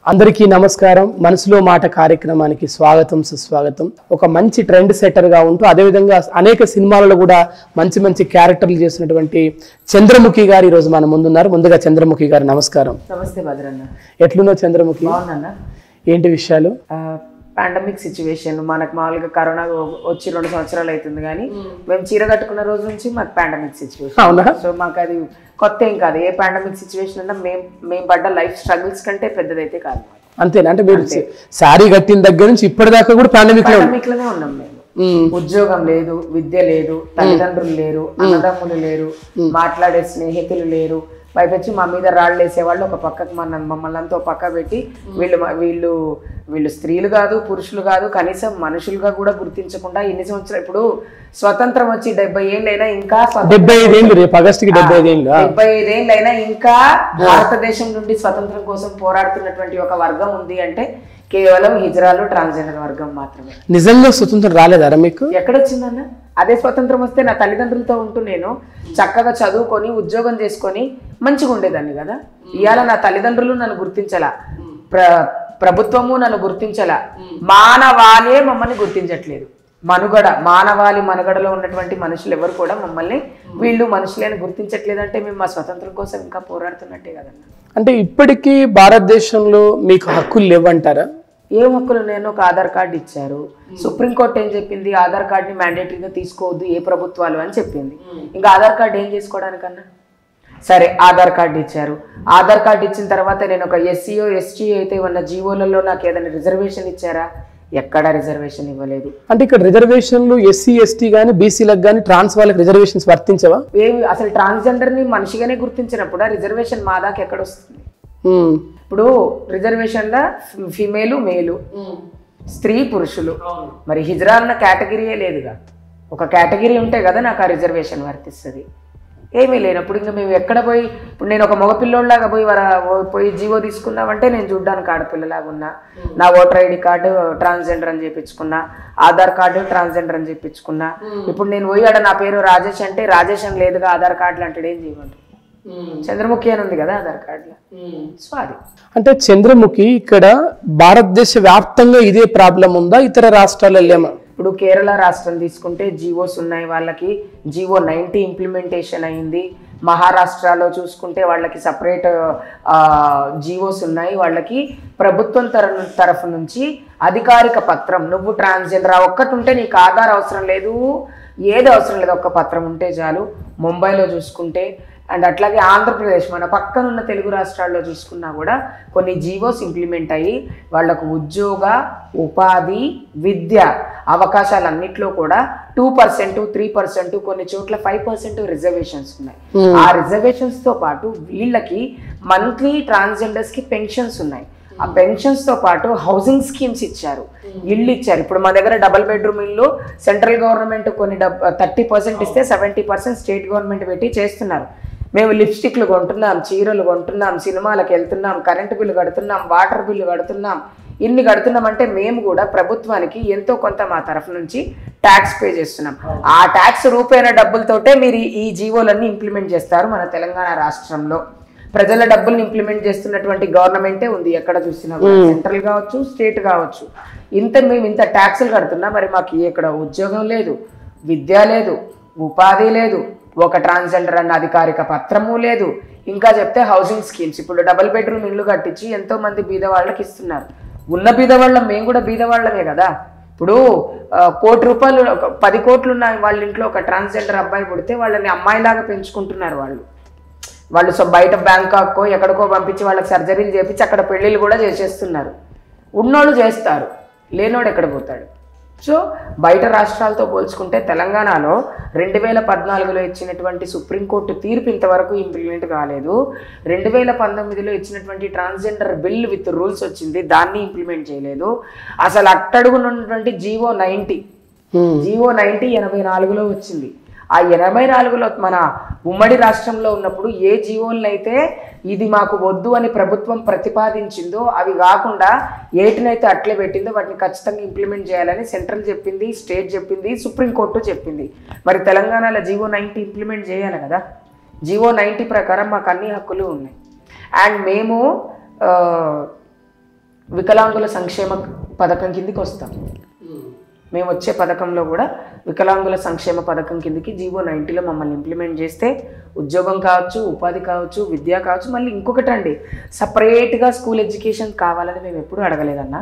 అందరికీ నమస్కారం మనసులో మాట కార్యక్రమానికి స్వాగతం సుస్వాగతం ఒక మంచి ట్రెండ్ సెట్టర్ గా ఉంటూ అదేవిధంగా అనేక సినిమాలలో కూడా మంచి మంచి క్యారెక్టర్లు చేసినటువంటి చంద్రముఖి గారు ఈరోజు మన ముందున్నారు ముందుగా చంద్రముఖి గారు నమస్కారం నమస్తే భద్రన్న ఎట్లున్నో చంద్రముఖి బాగున్నా ఏంటి విషయాలు పాండమిక్ సిచ్యువేషన్ మనకు మామూలుగా కరోనా వచ్చి రెండు సంవత్సరాలు అవుతుంది కానీ మేము చీర కట్టుకున్న రోజు నుంచి మాకు పాండమిక్ సిచ్యువేషన్ అవునా సో మాకు అది కొత్త ఏం కాదు ఏ పాండమిక్ సిచ్యువేషన్ అన్నా మేము మేము పడ్డ లైఫ్ స్ట్రగుల్స్ కంటే పెద్దదైతే కాదు అంతేనా అంటే మీరు శారీ కట్టిన దగ్గర నుంచి ఇప్పటిదాకా కూడా పాండమిక్ లో పాండమిక్ లోనే ఉన్నాం మేము ఉమ్, ఉద్యోగం లేదు విద్య లేదు తల్లిదండ్రులు లేరు అన్నదమ్ములు లేరు మాట్లాడే స్నేహితులు లేరు పైపెచ్చి మా మీద రాళ్ళు వేసేవాళ్ళు ఒక పక్కకు మన మమ్మల్ని అంతా ఒక పక్క పెట్టి వీళ్ళు మ- వీళ్ళు వీళ్ళు స్త్రీలు కాదు పురుషులు కాదు కనీసం మనుషులుగా కూడా గుర్తించకుండా ఎన్ని సంవత్సరాలు ఇప్పుడు స్వతంత్రం వచ్చి డెబ్బై ఏళ్ళైనా ఇంకా స్వతంత్రం డెబ్బై ఐదేళ్ళు రేపు ఆగస్టుకి డెబ్బై ఐదేళ్ళు డెబ్బై ఐదేళ్ళైనా ఇంకా భారతదేశం నుండి స్వతంత్రం కోసం పోరాడుతున్నటువంటి ఒక వర్గం ఉంది అంటే కేవలం హిజరాలు ట్రాన్స్జెండర్ వర్గం మాత్రమే నిజంగా స్వతంత్రం రాలేదారా మీకు ఎక్కడొచ్చిందన్న అదే స్వతంత్రం వస్తే నా తల్లిదండ్రులతో ఉంటూ నేను చక్కగా చదువుకొని ఉద్యోగం చేసుకొని మంచిగా ఉండేదాన్ని కదా ఇవాళ నా తల్లిదండ్రులు నన్ను గుర్తించలా ప్ర ప్రభుత్వము నన్ను గుర్తించలా మానవాళే మమ్మల్ని గుర్తించట్లేదు మనుగడ మానవాళి మనుగడలో ఉన్నటువంటి మనుషులు ఎవరు కూడా మమ్మల్ని వీళ్ళు మనుషులే అని గుర్తించట్లేదంటే మేము మా స్వతంత్రం కోసం ఇంకా పోరాడుతున్నట్టే కదన్న అంటే ఇప్పటికీ భారతదేశంలో మీకు హక్కులు లేవంటారా ఏం హక్కులు నేను ఒక ఆధార్ కార్డు ఇచ్చారు సుప్రీంకోర్టు ఏం చెప్పింది ఆధార్ కార్డుని మ్యాండేటరీగా తీసుకోవద్దు ఏ ప్రభుత్వాలు అని చెప్పింది ఇంకా ఆధార్ కార్డు ఏం చేసుకోవడానికన్నా సరే ఆధార్ కార్డు ఇచ్చారు ఆధార్ కార్డు ఇచ్చిన తర్వాత నేను ఒక ఎస్సీఓ ఎస్టీ అయితే ఉన్న జీవోలలో నాకు ఏదైనా రిజర్వేషన్ ఇచ్చారా ఎక్కడా రిజర్వేషన్ ఇవ్వలేదు అంటే ఇక్కడ రిజర్వేషన్లు ఎస్సీ ఎస్టీ కానీ బీసీలకు కానీ ట్రాన్స్ వాళ్ళకి రిజర్వేషన్స్ వర్తించవా ఏమి అసలు ట్రాన్స్జెండర్ని మనిషిగానే గుర్తించినప్పుడు ఆ రిజర్వేషన్ మా దాకా ఎక్కడ వస్తుంది ఉమ్, ఇప్పుడు రిజర్వేషన్లో ఫిమేలు మేలు స్త్రీ పురుషులు మరి హిజ్రా అన్న కేటగిరీయే లేదుగా ఒక కేటగిరీ ఉంటే కదా నాకు ఆ రిజర్వేషన్ వర్తిస్తుంది ఏమీ లేనప్పుడు ఇంకా మేము ఎక్కడ పోయి ఇప్పుడు నేను ఒక మగపిల్లోళ్ళలాగా పోయి వర పోయి జీవో తీసుకుందామంటే నేను చూడ్డానికి ఆడపిల్లలాగా ఉన్నా నా ఓటర్ ఐడి కార్డు ట్రాన్స్జెండర్ అని చెప్పించుకున్నా ఆధార్ కార్డు ట్రాన్స్జెండర్ అని చెప్పించుకున్నా ఇప్పుడు నేను పోయి ఆడ నా పేరు రాజేష్ అంటే రాజేష్ అని లేదుగా ఆధార్ కార్డులు అంటే ఏం చేయమంటారు చంద్రముఖి అని ఉంది కదా ఆధార్ కార్డులో సో అది అంటే చంద్రముఖి ఇక్కడ భారతదేశ వ్యాప్తంగా ఇదే ప్రాబ్లం ఉందా ఇతర రాష్ట్రాలలో ఏమో ఇప్పుడు కేరళ రాష్ట్రం తీసుకుంటే జీవోస్ ఉన్నాయి వాళ్ళకి జీవో నైంటీ ఇంప్లిమెంటేషన్ అయింది మహారాష్ట్రలో చూసుకుంటే వాళ్ళకి సపరేట్ జీవోస్ ఉన్నాయి వాళ్ళకి ప్రభుత్వం తర తరఫు నుంచి అధికారిక పత్రం నువ్వు ట్రాన్స్జెండర్ ఆ ఒక్కటి ఉంటే నీకు ఆధార్ అవసరం లేదు ఏది అవసరం లేదు ఒక్క పత్రం ఉంటే చాలు ముంబైలో చూసుకుంటే అండ్ అట్లాగే ఆంధ్రప్రదేశ్ మన పక్కనున్న తెలుగు రాష్ట్రాల్లో చూసుకున్నా కూడా కొన్ని జీవోస్ ఇంప్లిమెంట్ అయ్యి వాళ్లకు ఉద్యోగ ఉపాధి విద్య అవకాశాలన్నిట్లో కూడా టూ పర్సెంట్ త్రీ పర్సెంట్ కొన్ని చోట్ల ఫైవ్ పర్సెంట్ రిజర్వేషన్స్ ఉన్నాయి ఆ రిజర్వేషన్స్ తో పాటు వీళ్ళకి మంత్లీ ట్రాన్స్జెండర్స్ కి పెన్షన్స్ ఉన్నాయి ఆ పెన్షన్స్ తో పాటు హౌసింగ్ స్కీమ్స్ ఇచ్చారు ఇల్లు ఇచ్చారు ఇప్పుడు మా దగ్గర డబుల్ బెడ్రూమ్ ఇల్లు సెంట్రల్ గవర్నమెంట్ కొన్ని థర్టీ పర్సెంట్ ఇస్తే సెవెంటీ పర్సెంట్ స్టేట్ గవర్నమెంట్ పెట్టి చేస్తున్నారు మేము లిప్స్టిక్లు కొంటున్నాం చీరలు కొంటున్నాం సినిమాలకు వెళ్తున్నాం కరెంటు బిల్లు కడుతున్నాం వాటర్ బిల్లు కడుతున్నాం ఇన్ని కడుతున్నామంటే మేము కూడా ప్రభుత్వానికి ఎంతో కొంత మా తరఫు నుంచి ట్యాక్స్ పే చేస్తున్నాం ఆ ట్యాక్స్ రూపైన డబ్బులతోటే మీరు ఈ- ఈ జీవోలన్నీ ఇంప్లిమెంట్ చేస్తారు మన తెలంగాణ రాష్ట్రంలో ప్రజల డబ్బుల్ని ఇంప్లిమెంట్ చేస్తున్నటువంటి గవర్నమెంటే ఉంది ఎక్కడ చూసినా కూడా. సెంట్రల్ కావచ్చు స్టేట్ కావచ్చు ఇంత మేము ఇంత ట్యాక్సులు కడుతున్నా మరి మాకు ఇక్కడ ఉద్యోగం లేదు విద్య లేదు ఉపాధి లేదు ఒక ట్రాన్స్జెండర్ అన్న అధికారిక పత్రము లేదు ఇంకా చెప్తే హౌసింగ్ స్కీమ్స్ ఇప్పుడు డబుల్ బెడ్రూమ్ ఇల్లు కట్టించి ఎంతో మంది బీద వాళ్ళకి ఇస్తున్నారు ఉన్న బీద వాళ్ళం మేము కూడా బీద వాళ్ళమే కదా ఇప్పుడు ఆ, కోటి రూపాయలు ఒక పది కోట్లు ఉన్న వాళ్ళ ఇంట్లో ఒక ట్రాన్స్జెండర్ అబ్బాయి పుడితే వాళ్ళని అమ్మాయిలాగా పెంచుకుంటున్నారు వాళ్ళు వాళ్ళు సో బయట బ్యాంకాక్కో ఎక్కడికో పంపించి వాళ్ళకి సర్జరీలు చేపించి అక్కడ పెళ్ళిళ్ళు కూడా చేసేస్తున్నారు ఉన్నోళ్ళు చేస్తారు లేనోడు ఎక్కడ పోతాడు సో బయట రాష్ట్రాలతో పోల్చుకుంటే తెలంగాణలో రెండు వేల పద్నాలుగులో ఇచ్చినటువంటి సుప్రీంకోర్టు తీర్పు ఇంతవరకు ఇంప్లిమెంట్ కాలేదు రెండు వేల పంతొమ్మిదిలో ఇచ్చినటువంటి ట్రాన్స్జెండర్ బిల్ విత్ రూల్స్ వచ్చింది దాన్ని ఇంప్లిమెంట్ చేయలేదు అసలు అట్టడుగునున్నటువంటి GO ninety um, GO ninety ఎనభై నాలుగులో వచ్చింది ఆ ఎనభై నాలుగులో మన ఉమ్మడి రాష్ట్రంలో ఉన్నప్పుడు ఏ జీవోలను అయితే ఇది మాకు వద్దు అని ప్రభుత్వం ప్రతిపాదించిందో అవి కాకుండా ఏటినైతే అట్లే పెట్టిందో వాటిని ఖచ్చితంగా ఇంప్లిమెంట్ చేయాలని సెంట్రల్ చెప్పింది స్టేట్ చెప్పింది సుప్రీంకోర్టు చెప్పింది మరి తెలంగాణలో జీవో నైన్టీ ఇంప్లిమెంట్ చేయాలి కదా జీవో నైన్టీ ప్రకారం మాకు అన్ని హక్కులు ఉన్నాయి అండ్ మేము ఆ, వికలాంగుల సంక్షేమ పథకం కిందికి వస్తాం మేము వచ్చే పథకంలో కూడా వికలాంగుల సంక్షేమ పథకం కిందకి జీవో నైంటీలో మమ్మల్ని ఇంప్లిమెంట్ చేస్తే ఉద్యోగం కావచ్చు ఉపాధి కావచ్చు విద్య కావచ్చు మళ్ళీ ఇంకొకటి అండి సపరేట్గా స్కూల్ ఎడ్యుకేషన్ కావాలని మేము ఎప్పుడూ అడగలేదన్నా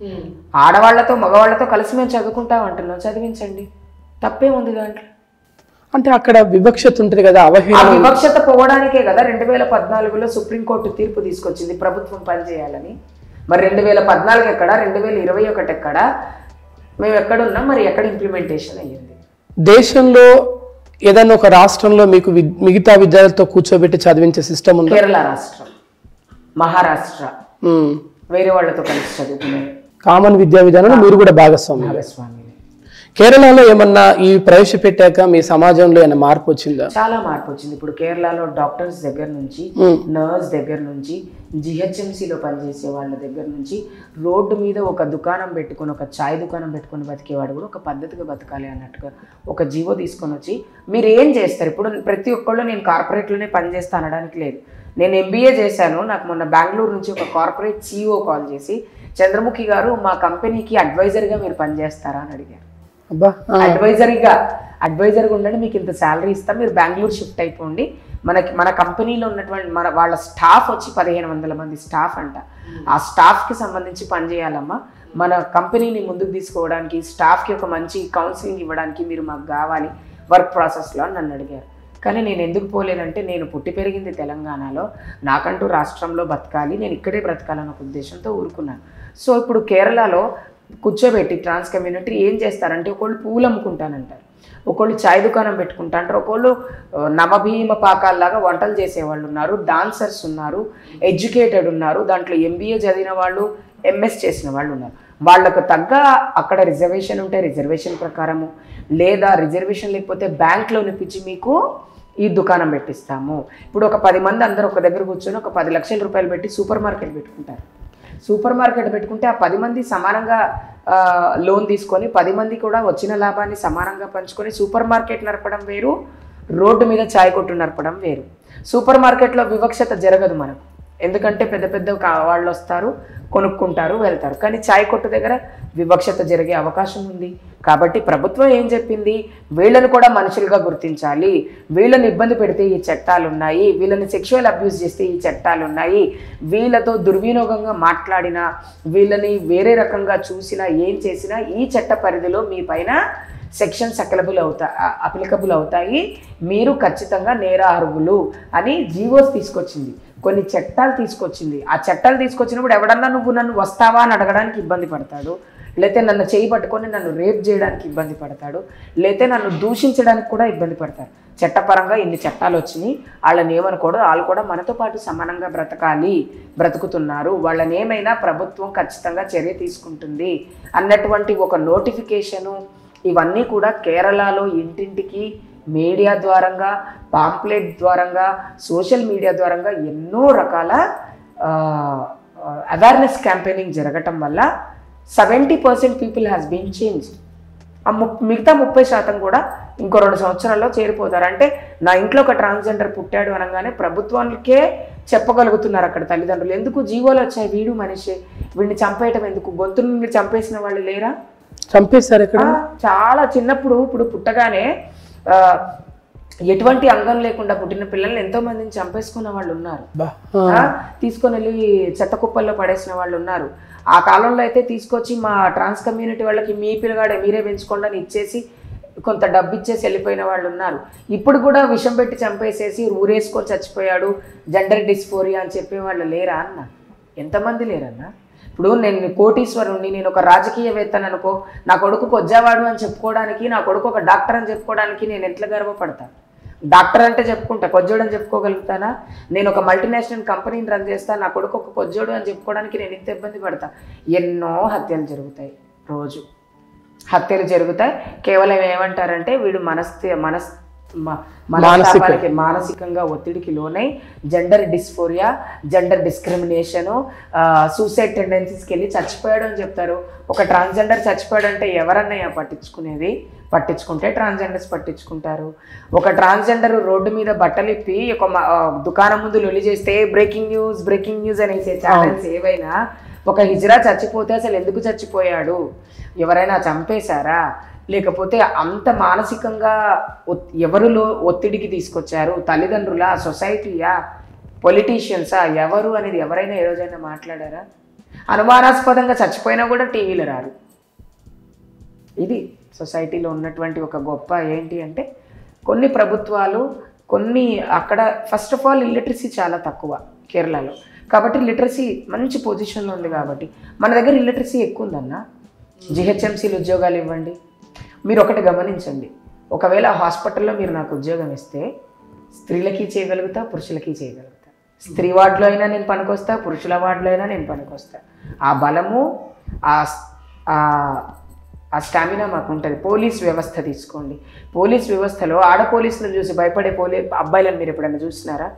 ఆడవాళ్లతో మగవాళ్లతో కలిసి మేము చదువుకుంటాం అంటున్నాం చదివించండి తప్పే ఉంది దాంట్లో అంటే అక్కడ వివక్షత ఉంటుంది కదా ఆ అవహేళన వివక్షత పోవడానికే కదా రెండు వేల పద్నాలుగులో సుప్రీంకోర్టు తీర్పు తీసుకొచ్చింది ప్రభుత్వం పనిచేయాలని మరి రెండు వేల పద్నాలుగు ఎక్కడ రెండు వేల ఇరవై ఒకటి ఎక్కడ మేము ఎక్కడున్నాం మరి ఎక్కడ ఇంప్లిమెంటేషన్ అయ్యింది దేశంలో ఏదైనా ఒక రాష్ట్రంలో మీకు వి- మిగతా విద్యార్థులతో కూర్చోబెట్టి చదివించే సిస్టమ్ ఉందా కేరళ రాష్ట్రం మహారాష్ట్ర మ్మ్. వేరే వాళ్ళతో కలిసి చదువుకునే కామన్ విద్యా విధానంలో మీరు కూడా భాగస్వామి భాగస్వామి కేరళలో ఏమన్నా ఈ ప్రవేశపెట్టాక మీ సమాజంలో ఏమైనా మార్పు వచ్చిందా చాలా మార్పు వచ్చింది ఇప్పుడు కేరళలో డాక్టర్స్ దగ్గర నుంచి మ్మ్. నర్స్ దగ్గర నుంచి జిహెచ్ఎంసీలో పనిచేసే వాళ్ళ దగ్గర నుంచి రోడ్డు మీద ఒక దుకాణం పెట్టుకొని ఒక చాయ్ దుకాణం పెట్టుకొని బతికేవాడు కూడా ఒక పద్ధతిగా బతకాలి అన్నట్టుగా ఒక జీవో తీసుకొని వచ్చి మీరు ఏం చేస్తారు ఇప్పుడు ప్రతి ఒక్కళ్ళు నేను కార్పొరేట్లోనే పనిచేస్తా అనడానికి లేదు నేను ఎంబీఏ చేశాను నాకు మొన్న బెంగళూరు నుంచి ఒక కార్పొరేట్ సీఈఓ కాల్ చేసి చంద్రముఖి గారు మా కంపెనీకి అడ్వైజర్గా మీరు పనిచేస్తారా అని అడిగారు అబ్బా ఆ. అడ్వైజరీగా అడ్వైజర్గా ఉండండి మీకు ఇంత శాలరీ ఇస్తాం మీరు బెంగళూరు షిఫ్ట్ అయిపోండి మనకి మన కంపెనీలో ఉన్నటువంటి మన వాళ్ళ స్టాఫ్ వచ్చి పదిహేను వందల మంది స్టాఫ్ అంట ఆ స్టాఫ్కి సంబంధించి పనిచేయాలమ్మా మన కంపెనీని ముందుకు తీసుకోవడానికి స్టాఫ్కి ఒక మంచి కౌన్సిలింగ్ ఇవ్వడానికి మీరు మాకు కావాలి వర్క్ ప్రాసెస్లో అని నన్ను అడిగారు కానీ నేను ఎందుకు పోలేదంటే నేను పుట్టి పెరిగింది తెలంగాణలో నాకంటూ రాష్ట్రంలో బతకాలి నేను ఇక్కడే బ్రతకాలన్న ఒక ఉద్దేశంతో ఊరుకున్నాను సో ఇప్పుడు కేరళలో కూర్చోబెట్టి ట్రాన్స్ కమ్యూనిటీ ఏం చేస్తారంటే ఒకళ్ళు పూలు అమ్ముకుంటానంటారు ఒకళ్ళు చాయ్ దుకాణం పెట్టుకుంటా అంటారు ఒకళ్ళు ఆ, నవభీమ పాకాల్లాగా వంటలు చేసేవాళ్ళు ఉన్నారు డాన్సర్స్ ఉన్నారు ఎడ్యుకేటెడ్ ఉన్నారు దాంట్లో ఎంబీఏ చదివిన వాళ్ళు ఎంఎస్ చేసిన వాళ్ళు ఉన్నారు వాళ్ళకు తగ్గ అక్కడ రిజర్వేషన్ ఉంటే రిజర్వేషన్ ప్రకారము లేదా రిజర్వేషన్ లేకపోతే బ్యాంక్ లోన్ ఇప్పించి మీకు ఈ దుకాణం పెట్టిస్తాము ఇప్పుడు ఒక పది మంది అందరూ ఒక దగ్గర కూర్చొని ఒక పది లక్షల రూపాయలు పెట్టి సూపర్ మార్కెట్ పెట్టుకుంటారు సూపర్ మార్కెట్ పెట్టుకుంటే ఆ పది మంది సమానంగా ఆ, లోన్ తీసుకొని పది మంది కూడా వచ్చిన లాభాన్ని సమానంగా పంచుకొని సూపర్ మార్కెట్ నడపడం వేరు రోడ్డు మీద చాయ్ కొట్టు నడపడం వేరు సూపర్ మార్కెట్లో వివక్షత జరగదు మనకు ఎందుకంటే పెద్ద పెద్ద కా- వాళ్ళు వస్తారు కొనుక్కుంటారు వెళ్తారు కానీ చాయ్ కొట్టు దగ్గర వివక్షత జరిగే అవకాశం ఉంది కాబట్టి ప్రభుత్వం ఏం చెప్పింది వీళ్ళని కూడా మనుషులుగా గుర్తించాలి వీళ్ళని ఇబ్బంది పెడితే ఈ చట్టాలు ఉన్నాయి వీళ్ళని సెక్షువల్ అబ్యూస్ చేస్తే ఈ చట్టాలు ఉన్నాయి వీళ్ళతో దుర్వినియోగంగా మాట్లాడినా వీళ్ళని వేరే రకంగా చూసినా ఏం చేసినా ఈ చట్ట పరిధిలో మీ పైన సెక్షన్స్ అకలబుల్ అవుతా అప్లికబుల్ అవుతాయి మీరు ఖచ్చితంగా నేరార్హులు అని జీవోస్ తీసుకొచ్చింది కొన్ని చట్టాలు తీసుకొచ్చింది ఆ చట్టాలు తీసుకొచ్చినప్పుడు ఎవడన్నా నువ్వు నన్ను వస్తావా అని అడగడానికి ఇబ్బంది పడతాడు లేతే నన్ను చేయి పట్టుకొని నన్ను రేప్ చేయడానికి ఇబ్బంది పడతాడు లేతే నన్ను దూషించడానికి కూడా ఇబ్బంది పడతాడు చట్టపరంగా ఇన్ని చట్టాలు వచ్చినాయి వాళ్ళని ఏమనుకోడు వాళ్ళు కూడా మనతో పాటు సమానంగా బ్రతకాలి బ్రతుకుతున్నారు వాళ్ళని ఏమైనా ప్రభుత్వం ఖచ్చితంగా చర్య తీసుకుంటుంది అన్నటువంటి ఒక నోటిఫికేషను ఇవన్నీ కూడా కేరళలో ఇంటింటికి మీడియా ద్వారంగా పాంప్లెట్ ద్వారంగా సోషల్ మీడియా ద్వారంగా ఎన్నో రకాల అవేర్నెస్ క్యాంపెయినింగ్ జరగటం వల్ల seventy percent people has been change ఆ ము మిగతా ముప్పై శాతం కూడా ఇంకో రెండు సంవత్సరాల్లో చేరిపోతారు అంటే నా ఇంట్లో ఒక ట్రాన్స్జెండర్ పుట్టాడు అనగానే ప్రభుత్వానికే చెప్పగలుగుతున్నారు అక్కడ తల్లిదండ్రులు ఎందుకు జీవోలు వచ్చాయి వీడు మనిషి వీడిని చంపేయటం ఎందుకు గొంతు నుండి చంపేసిన వాళ్ళు లేరా చంపేశారు ఇక్కడ ఆ, చాలా చిన్నప్పుడు ఇప్పుడు పుట్టగానే ఆ, ఎటువంటి అంగం లేకుండా పుట్టిన పిల్లల్ని ఎంతో మందిని చంపేసుకున్న వాళ్ళు ఉన్నారు బా. ఆ. ఆ, తీసుకొని వెళ్ళి చెత్త కుప్పల్లో పడేసిన వాళ్ళు ఉన్నారు ఆ కాలంలో అయితే తీసుకొచ్చి మా ట్రాన్స్ కమ్యూనిటీ వాళ్ళకి మీ పిల్లగాడే మీరే పెంచుకోండి అని ఇచ్చేసి కొంత డబ్బు ఇచ్చేసి వెళ్ళిపోయిన వాళ్ళు ఉన్నారు ఇప్పుడు కూడా విషం పెట్టి చంపేసేసి ఊరేసుకొని చచ్చిపోయాడు జెండర్ డిస్ఫోరియా అని చెప్పే వాళ్ళు లేరా అన్న ఎంతమంది లేరన్నా ఇప్పుడు నేను కోటీశ్వరుణ్ణి నేను ఒక రాజకీయవేత్తను అనుకో నా కొడుకు కొజ్జావాడు అని చెప్పుకోవడానికి నా కొడుకు ఒక డాక్టర్ అని చెప్పుకోవడానికి నేను ఎట్లా గర్వపడతాను డాక్టర్ అంటే చెప్పుకుంటా కొజ్జోడు అని చెప్పుకోగలుగుతానా నేను ఒక మల్టీనేషనల్ కంపెనీని రన్ చేస్తా నా కొడుకు ఒక కొజ్జోడు అని చెప్పుకోవడానికి నేను ఇంత ఇబ్బంది పడతా ఎన్నో హత్యలు జరుగుతాయి రోజు హత్యలు జరుగుతాయి కేవలం ఏమంటారంటే వీడు మనస్థి మనస్ మ- మనస్తాపానికి మానసికంగా ఒత్తిడికి లోనై gender dysphoria gender discrimination suicide టెండెన్సీస్కి వెళ్ళి చచ్చిపోయాడు అని చెప్తారు ఒక ట్రాన్స్జెండర్ చచ్చిపోయాడు అంటే ఎవరన్నయ్యా పట్టించుకునేది పట్టించుకుంటే ట్రాన్స్జెండర్స్ పట్టించుకుంటారు ఒక ట్రాన్స్జెండర్ రోడ్డు మీద బట్టలు ఇప్పి ఒక మ- ఆ, దుకాణం ముందు లొలి చేస్తే బ్రేకింగ్ న్యూస్ బ్రేకింగ్ న్యూస్ అనేసే ఛానల్స్ ఏవైనా ఒక హిజ్రా చచ్చిపోతే అసలు ఎందుకు చచ్చిపోయాడు ఎవరైనా చంపేశారా లేకపోతే అంత మానసికంగా ఒత్- ఎవరిలో ఒత్తిడికి తీసుకొచ్చారు తల్లిదండ్రులా సొసైటీయా పొలిటీషియన్సా ఎవరు అనేది ఎవరైనా ఏ రోజైనా మాట్లాడారా అనుమానాస్పదంగా చచ్చిపోయినా కూడా టీవీలో రారు ఇది సొసైటీలో ఉన్నటువంటి ఒక గొప్ప ఏంటి అంటే కొన్ని ప్రభుత్వాలు కొన్ని అక్కడ ఫస్ట్ ఆఫ్ ఆల్ ఇల్లిటరసీ చాలా తక్కువ కేరళలో కాబట్టి లిటరసీ మంచి పొజిషన్లో ఉంది కాబట్టి మన దగ్గర ఇల్లిటరసీ ఎక్కువ ఉందన్న జిహెచ్ఎంసీలు ఉద్యోగాలు ఇవ్వండి మీరు ఒకటి గమనించండి ఒకవేళ హాస్పిటల్లో మీరు నాకు ఉద్యోగం ఇస్తే స్త్రీలకి చేయగలుగుతా పురుషులకి చేయగలుగుతా స్త్రీ వార్డులో అయినా నేను పనికొస్తా పురుషుల వార్డులో అయినా నేను పనికొస్తా ఆ బలము ఆ స్- ఆ ఆ స్టామినా మాకు ఉంటుంది పోలీస్ వ్యవస్థ తీసుకోండి పోలీస్ వ్యవస్థలో ఆడ పోలీసులను చూసి భయపడే పోలీ అబ్బాయిలను మీరు ఎప్పుడైనా చూసినారా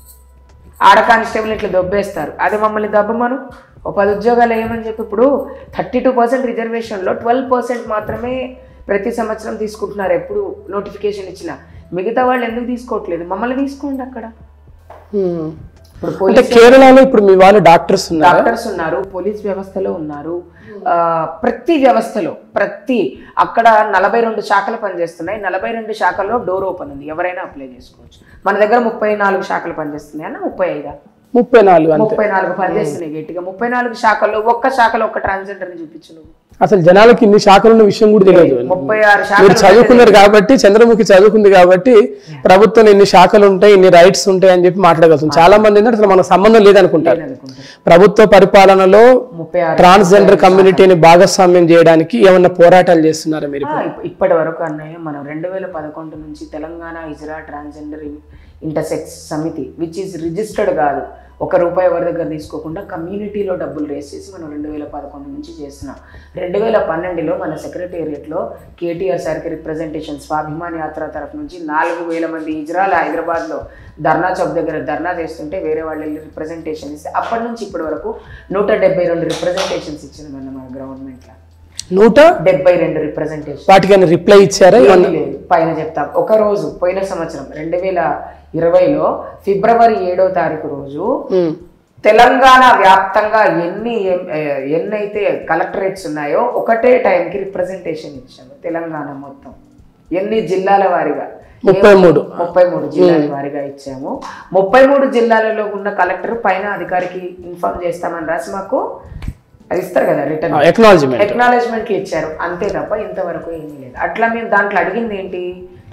ఆడ కానిస్టేబుల్ ఇట్లా దొబ్బేస్తారు అది మమ్మల్ని దబ్బమను ఓ పది ఉద్యోగాలు వేయమని చెప్పి ఇప్పుడు థర్టీ టూ పర్సెంట్ రిజర్వేషన్లో ట్వెల్వ్ పర్సెంట్ మాత్రమే ప్రతి సంవత్సరం తీసుకుంటున్నారు ఎప్పుడు నోటిఫికేషన్ ఇచ్చినా మిగతా వాళ్ళు ఎందుకు తీసుకోవట్లేదు మమ్మల్ని తీసుకోండి అక్కడ హ్మ్. ఇప్పుడు అంటే కేరళలో ఇప్పుడు మీ వాళ్ళు డాక్టర్స్ ఉన్నారు డాక్టర్స్ ఉన్నారు పోలీస్ వ్యవస్థలో ఉన్నారు ఆ, ప్రతి వ్యవస్థలో ప్రతి అక్కడ నలభై రెండు శాఖలు పనిచేస్తున్నాయి నలభై రెండు శాఖల్లో డోర్ ఓపెన్ ఉంది ఎవరైనా అప్లై చేసుకోవచ్చు మన దగ్గర ముప్పై నాలుగు శాఖలు పనిచేస్తున్నాయి అన్న ముప్పై ఐదా ముప్పై నాలుగు అంతే ముప్పై నాలుగు పనిచేస్తున్నాయి గట్టిగా ముప్పై నాలుగు శాఖల్లో ఒక్క శాఖలో ఒక్క ట్రాన్స్జెండర్ని చూపించు నువ్వు అసలు జనాలకి ఇన్ని శాఖలు ఉన్న విషయం కూడా తెలియదు ముప్పై ఆరు మీరు శాఖలు చదువుకున్నారు కాబట్టి చంద్రముఖి చదువుకుంది కాబట్టి ప్రభుత్వం ఇన్ని శాఖలు ఉంటాయి ఇన్ని రైట్స్ ఉంటాయి అని చెప్పి మాట్లాడగలుగుతాం చాలా మంది ఏంటంటే అసలు మనకు సంబంధం లేదనుకుంటారు అనుకుంటారు ప్రభుత్వ పరిపాలనలో ముప్పై ఆరు ట్రాన్స్జెండర్ కమ్యూనిటీని భాగస్వామ్యం చేయడానికి ఏమన్నా పోరాటాలు చేస్తున్నారా మీరు ఆ, ఇప్ప- ఇప్పటి వరకు అన్నయ్య మనం రెండు వేల పదకొండు నుంచి Telangana Hijra transgender intersex Samiti which is registered కాదు ఒక రూపాయి ఎవరి దగ్గర తీసుకోకుండా కమ్యూనిటీలో డబ్బులు రేస్ చేసి మనం రెండు వేల పదకొండు నుంచి చేస్తున్నాం రెండు వేల పన్నెండులో మన సెక్రటేరియట్లో కేటీఆర్ సార్కి రిప్రజెంటేషన్ స్వాభిమాన్ యాత్ర తరఫు నుంచి నాలుగు వేల మంది ఇజ్రాల్ హైదరాబాద్లో ధర్నా చౌక్ దగ్గర ధర్నా చేస్తుంటే వేరే వాళ్ళు వెళ్ళి రిప్రజెంటేషన్ ఇస్తే అప్పటి నుంచి ఇప్పటి వరకు నూట డెబ్బై రెండు రిప్రజెంటేషన్స్ ఇచ్చింది మన మన గవర్నమెంట్లో నూట డెబ్బై రెండు రిప్రజెంటేషన్ వాటికైనా రిప్లై ఇచ్చారా ఏమన్నా లేదు పైన చెప్తాం ఒక రోజు పోయిన సంవత్సరం రెండు వేల ఇరవైలో ఫిబ్రవరి ఏడో తారీఖు రోజు ఉమ్. తెలంగాణ వ్యాప్తంగా ఎన్ని ఎం- ఏ, ఎన్నైతే కలెక్టరేట్స్ ఉన్నాయో ఒకటే టైంకి రిప్రజెంటేషన్ ఇచ్చాము తెలంగాణ మొత్తం ఎన్ని జిల్లాల వారీగా ముప్పై మూడు ముప్పై మూడు జిల్లాల వారీగా ఇచ్చాము ముప్పై మూడు జిల్లాలలో ఉన్న కలెక్టర్ పైన అధికారికి ఇన్ఫార్మ్ చేస్తామని రాసి మాకు అది ఇస్తారు కదా రిటర్న్ ఎక్నాలజిమెంట్ ఎక్నాలజ్మెంట్లు ఇచ్చారు అంతే తప్ప ఇంతవరకు ఏమీ లేదు అట్లా మేము దాంట్లో అడిగింది ఏంటి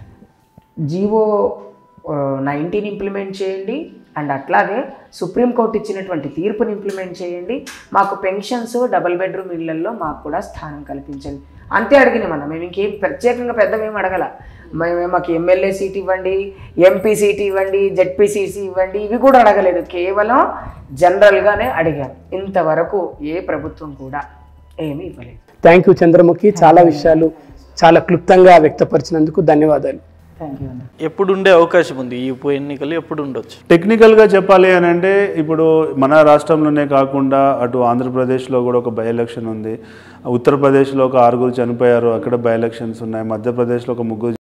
జీవో నైన్టీన్ ఇంప్లిమెంట్ చేయండి అండ్ అట్లాగే సుప్రీంకోర్టు ఇచ్చినటువంటి తీర్పుని ఇంప్లిమెంట్ చేయండి మాకు పెన్షన్స్ డబుల్ బెడ్రూమ్ ఇళ్లలో మాకు కూడా స్థానం కల్పించండి అంతే అడిగినాం మనం మేము ఇంకేం ప్రత్యేకంగా పెద్దవేం అడగల మేము మాకు ఎమ్మెల్యే సీట్ ఇవ్వండి ఎంపీ సీట్ ఇవ్వండి జెడ్పీసీసీ ఇవ్వండి ఇవి కూడా అడగలేదు కేవలం జనరల్గానే అడిగాం ఇంతవరకు ఏ ప్రభుత్వం కూడా ఏమీ ఇవ్వలేదు థ్యాంక్ యూ చంద్రముఖి చాలా విషయాలు చాలా క్లుప్తంగా వ్యక్తపరిచినందుకు ధన్యవాదాలు థ్యాంక్ యూ అన్న ఎప్పుడు ఉండే అవకాశం ఉంది ఈ ఉప ఎన్నికలు ఎప్పుడు ఉండొచ్చు టెక్నికల్గా చెప్పాలి అని అంటే ఇప్పుడు మన రాష్ట్రంలోనే కాకుండా అటు ఆంధ్రప్రదేశ్లో కూడా ఒక బై ఎలక్షన్ ఉంది ఉత్తరప్రదేశ్లో ఒక ఆరుగురు చనిపోయారు అక్కడ బై ఎలక్షన్స్ ఉన్నాయి మధ్యప్రదేశ్లో ఒక ముగ్గురు